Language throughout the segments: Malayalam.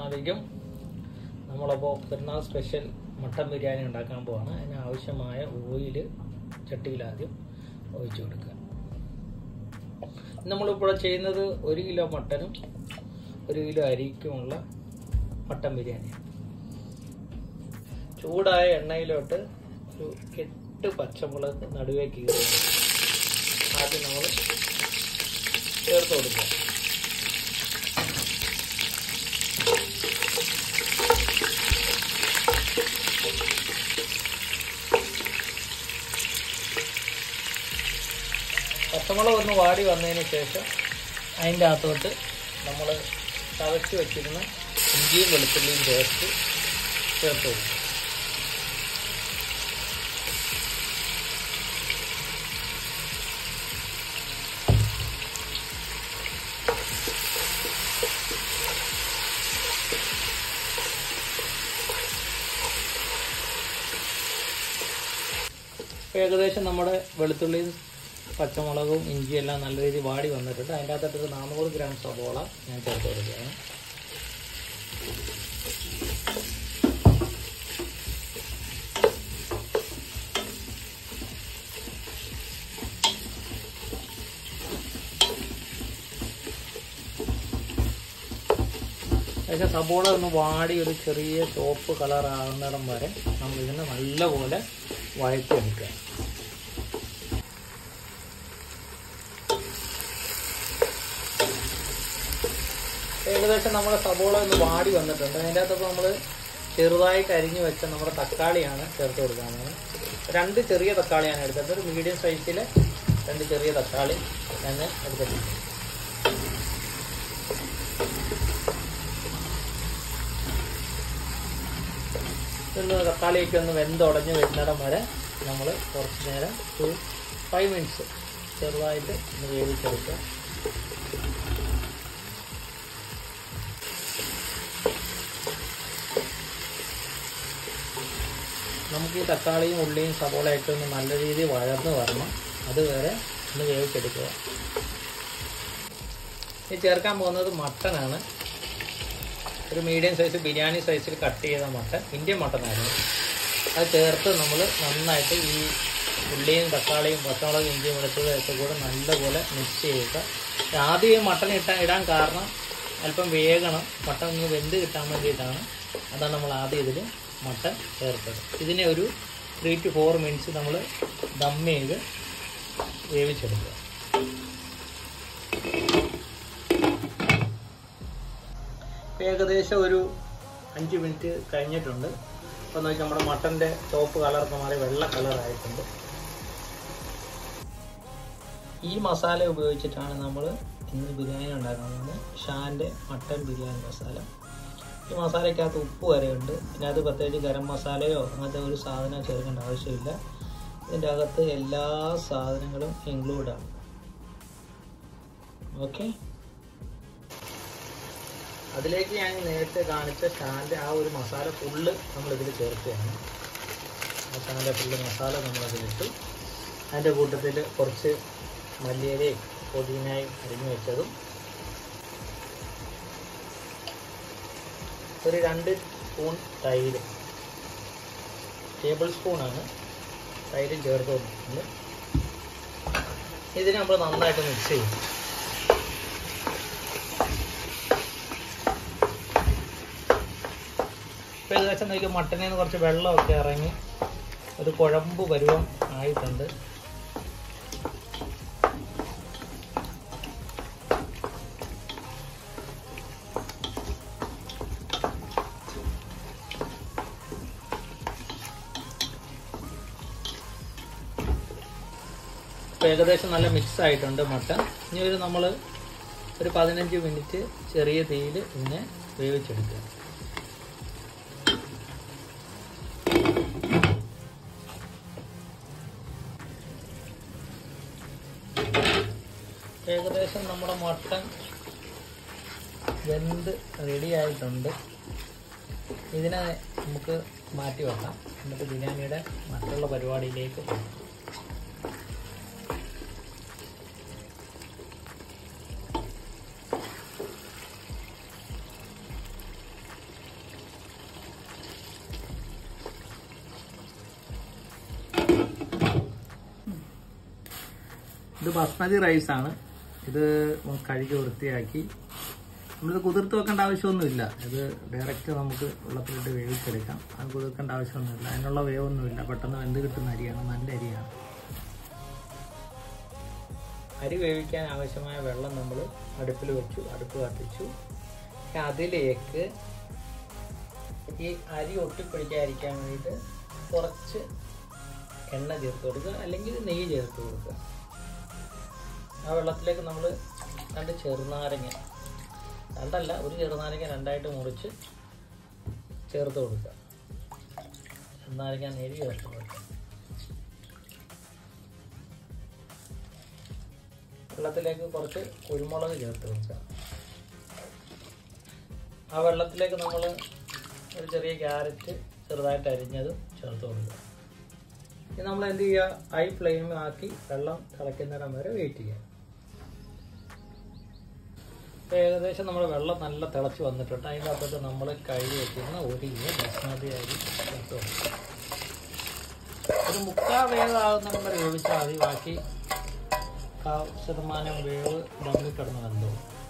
അസ്സലാമലൈക്കും നമ്മളപ്പോൾ പെരുന്നാൾ സ്പെഷ്യൽ മട്ടൻ ബിരിയാണി ഉണ്ടാക്കാൻ പോവാണ് അതിന് ആവശ്യമായ ഓയിൽ ചട്ടിയിൽ ആദ്യം ഒഴിച്ചു കൊടുക്കുക നമ്മളിപ്പോൾ ചെയ്യുന്നത് ഒരു കിലോ മട്ടനും ഒരു കിലോ അരിക്കുമുള്ള മട്ടൻ ബിരിയാണി ചൂടായ എണ്ണയിലോട്ട് ഒരു എട്ട് പച്ചമുളക് നടുവേ കീറി ആദ്യം നമ്മൾ ചേർത്ത് കൊടുക്കുക പച്ചമുളക് ഒന്ന് വാടി വന്നതിന് ശേഷം അതിൻ്റെ അകത്തോട്ട് നമ്മൾ ചതച്ച് വെച്ചിരുന്ന ഇഞ്ചിയും വെളുത്തുള്ളിയും ചേർത്ത് ചേർത്ത് കൊടുക്കും ഇപ്പം ഏകദേശം നമ്മുടെ വെളുത്തുള്ളിയും പച്ചമുളകും ഇഞ്ചിയും എല്ലാം നല്ല രീതിയിൽ വാടി വന്നിട്ടുണ്ട് അതിൻ്റെ അകത്തോട്ടൊരു നാനൂറ് ഗ്രാം സവോള ഞാൻ ചേർത്ത് കൊടുക്കുകയാണ് ഏകദേശം സബോള ഒന്ന് വാടി ഒരു ചെറിയ ചോപ്പ് കളർ ആകുന്നിടം വരെ നമ്മൾ ഇതിനെ നല്ലപോലെ വഴറ്റിയെടുക്കുക ഏകദേശം നമ്മുടെ സബോള ഒന്ന് വാടി വന്നിട്ടുണ്ട് അതിൻ്റെ അകത്തപ്പോൾ നമ്മൾ ചെറുതായിട്ട് അരിഞ്ഞു വെച്ച നമ്മുടെ തക്കാളിയാണ് ചേർത്ത് കൊടുക്കുന്നത് രണ്ട് ചെറിയ തക്കാളിയാണ് എടുത്തത് ഒരു മീഡിയം സൈസിലെ രണ്ട് ചെറിയ തക്കാളി ഞാൻ എടുത്തിട്ടുണ്ട് ഇതൊന്ന് തക്കാളിയൊക്കെ ഒന്ന് വെന്തുടഞ്ഞ് വരുന്നിടം വരെ നമ്മൾ കുറച്ച് നേരം ഒരു ഫൈവ് മിനിറ്റ്സ് ചെറുതായിട്ട് ഒന്ന് വേവിച്ചെടുക്കുക നമുക്ക് ഈ തക്കാളിയും ഉള്ളിയും സവോളയൊക്കെ ഒന്ന് നല്ല രീതിയിൽ വഴർന്ന് വരണം അതുവരെ ഒന്ന് വേവിച്ചെടുക്കുക ഈ ചേർക്കാൻ പോകുന്നത് മട്ടനാണ് ഒരു മീഡിയം സൈസ് ബിരിയാണി സൈസിൽ കട്ട് ചെയ്ത മട്ടൻ ഇന്ത്യൻ മട്ടനായിരുന്നു അത് ചേർത്ത് നമ്മൾ നന്നായിട്ട് ഈ ഉള്ളിയും തക്കാളിയും പച്ചമുളകും ഇഞ്ചിയും വെളുത്തുള്ളിയും ഒക്കെ കൂടെ നല്ലപോലെ മിക്സ് ചെയ്യുക ആദ്യം ഈ മട്ടൻ ഇട്ടാൻ ഇടാൻ കാരണം അല്പം വേഗണം മട്ടൻ ഒന്ന് വെന്ത് കിട്ടാൻ വേണ്ടിയിട്ടാണ് അതാണ് നമ്മൾ ആദ്യം ഇതിൽ മട്ടൻ ചേർത്തത് ഇതിനെ ഒരു ത്രീ ടു ഫോർ മിനിറ്റ്സ് നമ്മൾ ദം ചെയ്ത് വേവിച്ചെടുക്കുക ഏകദേശം ഒരു അഞ്ച് മിനിറ്റ് കഴിഞ്ഞിട്ടുണ്ട് അപ്പോൾ നോക്കി നമ്മുടെ മട്ടൻ്റെ ചോപ്പ് കളറൊക്കെ മാറി വെള്ള കളറായിട്ടുണ്ട് ഈ മസാല ഉപയോഗിച്ചിട്ടാണ് നമ്മൾ ഇന്ന് ബിരിയാണി ഉണ്ടാക്കുന്നത് ഷാൻ്റെ മട്ടൻ ബിരിയാണി മസാല ഈ മസാലയ്ക്കകത്ത് ഉപ്പ് വരെയുണ്ട് ഇതിനകത്ത് പ്രത്യേകിച്ച് ഗരം മസാലയോ അങ്ങനത്തെ ഒരു സാധനം ചേർക്കേണ്ട ആവശ്യമില്ല ഇതിൻ്റെ അകത്ത് എല്ലാ സാധനങ്ങളും ഇൻക്ലൂഡാണ് ഓക്കെ അതിലേക്ക് ഞാൻ നേരത്തെ കാണിച്ച ഷാൻ്റെ ആ ഒരു മസാല ഫുള്ള് നമ്മളിതിൽ ചേർക്കുകയാണ് ആ ഷാൻ്റെ ഫുള്ള് മസാല നമ്മളതിലിട്ടു അതിൻ്റെ കൂട്ടത്തിൽ കുറച്ച് മല്ലിയിലയും പുതിനയും അരിഞ്ഞു വെച്ചതും ഒരു രണ്ട് സ്പൂൺ തൈര് ടേബിൾ സ്പൂണാണ് തൈരും ചേർത്ത് കൊടുക്കുന്നത് ഇതിനെ നമ്മൾ നന്നായിട്ട് മിക്സ് ചെയ്യും ഇപ്പോൾ ഏകദേശം ഇതിൽ മട്ടനിൽ നിന്ന് കുറച്ച് വെള്ളമൊക്കെ ഇറങ്ങി ഒരു കുഴമ്പ് പരുവം ആയിട്ടുണ്ട് ഇപ്പോൾ ഏകദേശം നല്ല മിക്സ് ആയിട്ടുണ്ട് മട്ടൻ ഇനി ഒരു നമ്മൾ ഒരു പതിനഞ്ച് മിനിറ്റ് ചെറിയ തീയിൽ ഇതിനെ വേവിച്ചെടുക്കുക ഏകദേശം നമ്മുടെ മട്ടൻ വെന്ത് റെഡി ആയിട്ടുണ്ട് ഇതിനെ നമുക്ക് മാറ്റി വെക്കാം എന്നിട്ട് ബിരിയാണിയുടെ മറ്റുള്ള പരിപാടിയിലേക്ക് പോകാം ഇത് ബസ്മതി റൈസാണ് ഇത് കഴുകി വൃത്തിയാക്കി നമ്മളിത് കുതിർത്ത് വെക്കേണ്ട ആവശ്യമൊന്നുമില്ല ഇത് ഡയറക്റ്റ് നമുക്ക് വെള്ളത്തിലിട്ട് വേവിച്ചെടുക്കാം അത് കുതിർക്കേണ്ട ആവശ്യമൊന്നുമില്ല അതിനുള്ള വേവൊന്നുമില്ല പെട്ടെന്ന് വെന്ത് കിട്ടുന്ന അരിയാണ് നല്ല അരിയാണ് അരി വേവിക്കാൻ ആവശ്യമായ വെള്ളം നമ്മൾ അടുപ്പിൽ വെച്ചു അടുപ്പ് കത്തിച്ചു അതിലേക്ക് ഈ അരി ഒട്ടിപ്പിടിക്കാതിരിക്കാൻ വേണ്ടിയിട്ട് കുറച്ച് എണ്ണ ചേർത്ത് കൊടുക്കുക അല്ലെങ്കിൽ നെയ്യ് ചേർത്ത് കൊടുക്കുക ആ വെള്ളത്തിലേക്ക് നമ്മൾ രണ്ട് ചെറുനാരങ്ങ രണ്ടല്ല ഒരു ചെറുനാരങ്ങ രണ്ടായിട്ട് മുറിച്ച് ചേർത്ത് കൊടുക്കുക ചെറുനാരങ്ങ നെയ്യ് ചേർത്ത് കൊടുക്കുക വെള്ളത്തിലേക്ക് കുറച്ച് കുരുമുളക് ചേർത്ത് കൊടുക്കുക ആ വെള്ളത്തിലേക്ക് നമ്മൾ ഒരു ചെറിയ ക്യാരറ്റ് ചെറുതായിട്ട് അരിഞ്ഞതും ചേർത്ത് കൊടുക്കുക ഇത് നമ്മൾ എന്ത് ചെയ്യുക ഹൈ ഫ്ലെയിം ആക്കി വെള്ളം തിളയ്ക്കുന്നിടം വരെ വെയിറ്റ് ചെയ്യുക ഇപ്പൊ ഏകദേശം നമ്മുടെ വെള്ളം നല്ല തിളച്ച് വന്നിട്ടുണ്ട് അതിൻ്റെ അകത്തോട്ട് നമ്മൾ കഴുകി വെക്കുന്ന ഒരു കിലോ ബസ്മതി അരി ചേർത്ത് കൊടുക്കുക ഒരു മുക്കാ വേവാകുന്ന വരെ വേവിച്ചാൽ മതി ബാക്കി കാ ശതമാനം വേവ് ദമ്മിൽ കിടന്ന് വെന്തോ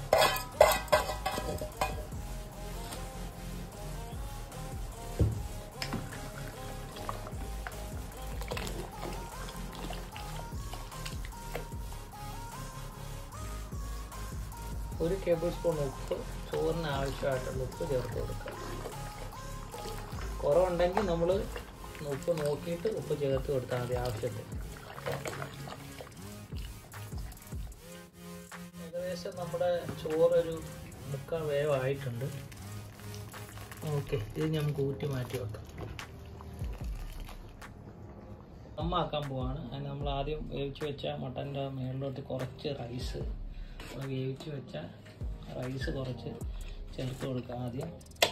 ഒരു ടേബിൾ സ്പൂൺ ഉപ്പ് ചോറിന് ആവശ്യമായിട്ടുള്ള ഉപ്പ് ചേർത്ത് കൊടുക്കുക കുറവുണ്ടെങ്കിൽ നമ്മൾ ഉപ്പ് നോക്കിയിട്ട് ഉപ്പ് ചേർത്ത് കൊടുത്താൽ മതി ആവശ്യത്തിന് ഏകദേശം നമ്മുടെ ചോറൊരു മുക്കാൽ വേവായിട്ടുണ്ട് ഓക്കെ ഇത് നമുക്ക് ഊറ്റി മാറ്റി വെക്കാം അമ്മാക്കാൻ പോവാണ് അതിന് നമ്മൾ ആദ്യം വേവിച്ച് വെച്ച മട്ടൻ്റെ മേളിലോട്ട് കുറച്ച് റൈസ് നമ്മൾ വേവിച്ച് വെച്ച റൈസ് കുറച്ച് ചേർത്ത് കൊടുക്കാം ആദ്യം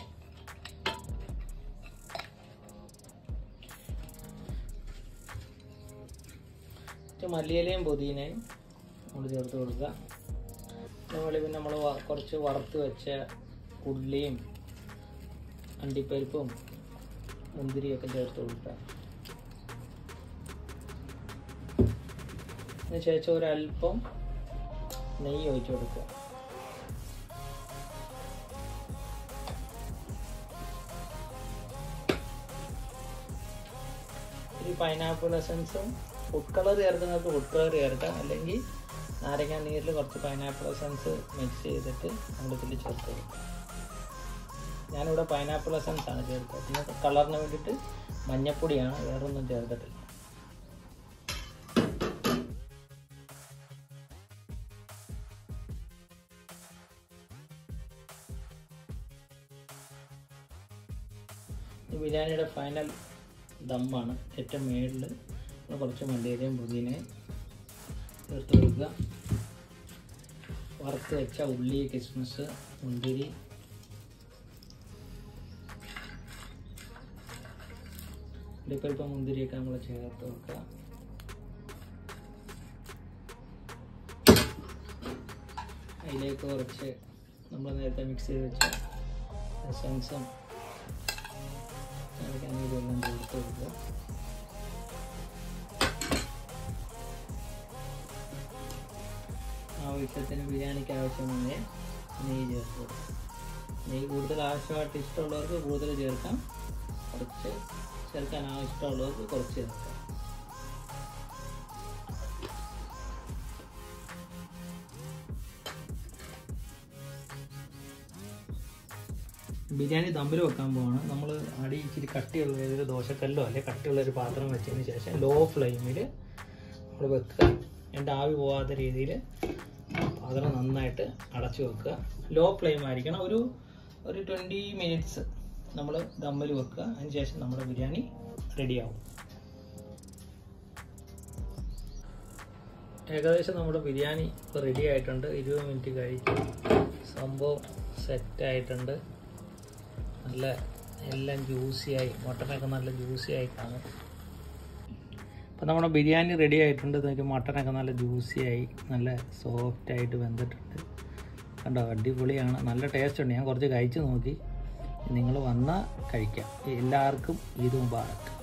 കുറച്ച് മല്ലിയിലയും പുതിനയും നമ്മൾ ചേർത്ത് കൊടുക്കുക അതുപോലെ പിന്നെ നമ്മൾ കുറച്ച് വറുത്ത് വെച്ച ഉള്ളിയും അണ്ടിപ്പരിപ്പും മുന്തിരിയൊക്കെ ചേർത്ത് കൊടുക്കുക അതിന് ശേഷം ഒരല്പം നെയ്യ് ഒഴിച്ചു കൊടുക്കുക ഈ പൈനാപ്പിൾ എസൻസും ഫുഡ് കളർ ചേർക്കുന്നവർക്ക് ഫുഡ് കളർ ചേർക്കാം അല്ലെങ്കിൽ നാരങ്ങ നീരിൽ കുറച്ച് പൈനാപ്പിൾ എസൻസ് മിക്സ് ചെയ്തിട്ട് നമ്മുടെ ഇതിൽ ചേർത്ത് കൊടുക്കും ഞാനിവിടെ പൈനാപ്പിൾ എസൻസ് ആണ് ചേർത്തത് പിന്നെ കളറിന് വേണ്ടിയിട്ട് മഞ്ഞപ്പൊടിയാണ് വേറൊന്നും ചേർത്തിട്ടില്ല ഈ ബിരിയാണിയുടെ ഫൈനൽ ദമ്മാണ് ഏറ്റവും മേളിൽ കുറച്ച് മല്ലിയിലയും പുതിനയും ചേർത്ത് കൊടുക്കുക വറുത്ത് വെച്ച ഉള്ളി കിസ്മിസ് മുന്തിരി ഇടിപ്പരിപ്പം മുന്തിരിയൊക്കെ നമ്മൾ ചേർത്ത് വെക്കുക അതിലേക്ക് കുറച്ച് നമ്മൾ നേരത്തെ മിക്സ് ചെയ്ത് വെച്ച എസൻസും ഇതെല്ലാം ചേർത്ത് കൊടുക്കുക ആവശ്യത്തിന് ബിരിയാണിക്ക് ആവശ്യമായ നെയ്യ് ചേർത്ത് കൊടുക്കുക നെയ്യ് കൂടുതൽ ആവശ്യമായിട്ട് ഇഷ്ടമുള്ളവർക്ക് കൂടുതൽ ചേർക്കാം കുറച്ച് ചേർക്കാൻ ആവശ്യമുള്ളവർക്ക് കുറച്ച് ചേർക്കാം ബിരിയാണി ദമ്മിൽ വെക്കാൻ പോവാണ് നമ്മൾ അടി ഇച്ചിരി കട്ടിയുള്ള ഒരു ദോശക്കല്ലോ അല്ലെ കട്ടിയുള്ള ഒരു പാത്രം വെച്ചതിന് ശേഷം ലോ ഫ്ലെയിമിൽ നമ്മൾ വെക്കുക എൻ്റെ ആവി പോകാത്ത രീതിയിൽ പാത്രം നന്നായിട്ട് അടച്ചു വെക്കുക ലോ ഫ്ലെയിം ആയിരിക്കണം ഒരു ഒരു ട്വൻറ്റി മിനിറ്റ്സ് നമ്മൾ ദമ്മിൽ വെക്കുക അതിന് ശേഷം നമ്മുടെ ബിരിയാണി റെഡിയാവും ഏകദേശം നമ്മുടെ ബിരിയാണി ഇപ്പോൾ റെഡി ആയിട്ടുണ്ട് ഇരുപത് മിനിറ്റ് കഴിച്ചു സംഭവം സെറ്റായിട്ടുണ്ട് നല്ല എല്ലാം ജ്യൂസിയായി മട്ടനൊക്കെ നല്ല ജ്യൂസിയായി കാണും അപ്പം നമ്മുടെ ബിരിയാണി റെഡി ആയിട്ടുണ്ട് നോക്കി മട്ടനൊക്കെ നല്ല ജ്യൂസിയായി നല്ല സോഫ്റ്റ് ആയിട്ട് വെന്തിട്ടുണ്ട് കണ്ടോ അടിപൊളിയാണ് നല്ല ടേസ്റ്റ് ഉണ്ട് ഞാൻ കുറച്ച് കഴിച്ച് നോക്കി നിങ്ങൾ വന്നാൽ കഴിക്കാം എല്ലാവർക്കും ഇത് മുബാറക്ക്